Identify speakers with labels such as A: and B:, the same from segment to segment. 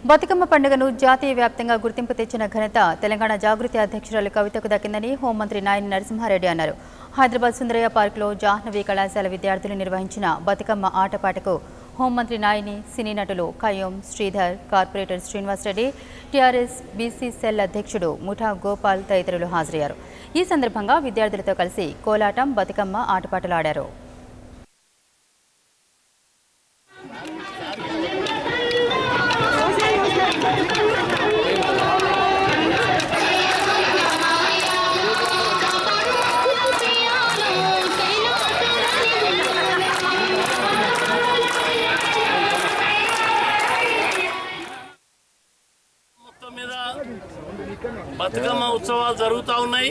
A: బతుకమ్మ పండుగను జాతీయ వ్యాప్తంగా గుర్తింపు తెచ్చిన ఘనత తెలంగాణ జాగృతి అధ్యక్షురాలు కవితకు దక్కిందని హోంమంత్రి నాయని నరసింహారెడ్డి అన్నారు హైదరాబాద్ సుందరయ్య పార్కులో జాహ్నవి కళాశాల విద్యార్థులు నిర్వహించిన బతుకమ్మ ఆటపాటకు హోంమంత్రి నాయని సినీ నటులు Qayyum Sridhar corporator Srinivasa Reddy TRS BC cell అధ్యక్షుడు ముఠా గోపాల్ తదితరులు హాజరయ్యారు ఈ సందర్భంగా విద్యార్థులతో కలిసి కోలాటం బతుకమ్మ ఆటపాటలు ఆడారు
B: మొత్తం మీద బతుకమ్మ ఉత్సవాలు జరుగుతూ ఉన్నాయి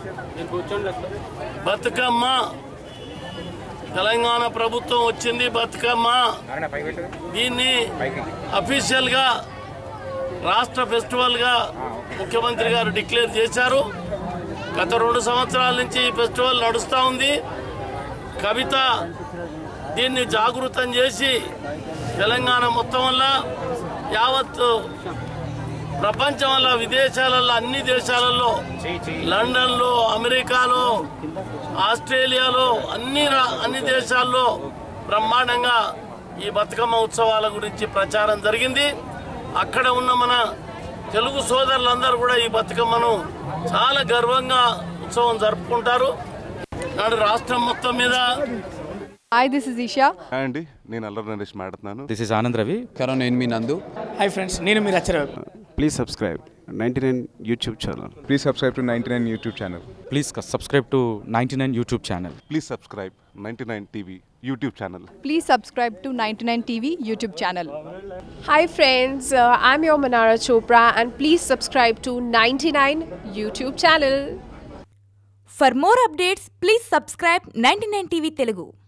B: బతుకమ్మ తెలంగాణ ప్రభుత్వం వచ్చింది బతుకమ్మ దీన్ని అఫీషియల్ గా రాష్ట్ర ఫెస్టివల్ గా ముఖ్యమంత్రి గారు డిక్లేర్ చేశారు గత రెండు సంవత్సరాల నుంచి ఈ ఫెస్టివల్ నడుస్తూ ఉంది కవిత దీన్ని జాగృతం చేసి తెలంగాణ మొత్తం వల్ల యావత్ ప్రపంచం వల్ల విదేశాలలో అన్ని దేశాలలో లండన్లో అమెరికాలో ఆస్ట్రేలియాలో అన్ని రా- అన్ని దేశాల్లో బ్రహ్మాండంగా ఈ బతుకమ్మ ఉత్సవాల గురించి ప్రచారం జరిగింది అక్కడ ఉన్న మన తెలుగు సోదరులందరూ కూడా ఈ బతుకమ్మను చాలా గర్వంగా ఉత్సవం జరుపుకుంటారు నాడు రాష్ట్రం మొత్తం మీద
C: hi this is Esha
D: hi అండి నేను అల్లరి నరేష్ మాట్లాడుతున్నాను
E: this is Anand Ravi
F: corona నేను మీ నందు
G: హాయ్ ఫ్రెండ్స్ నేను మీరు అచ్చర
H: Please subscribe 99 YouTube channel.
I: Please subscribe to 99 YouTube channel.
E: Please subscribe to ninety nine YouTube channel
D: please subscribe ninety nine TV YouTube channel
C: please subscribe to ninety nine TV YouTube channel
J: Hi friends, uh, I'm your Manara Chopra and please subscribe to 99 YouTube channel.
K: For more updates, please subscribe 99 TV Telugu.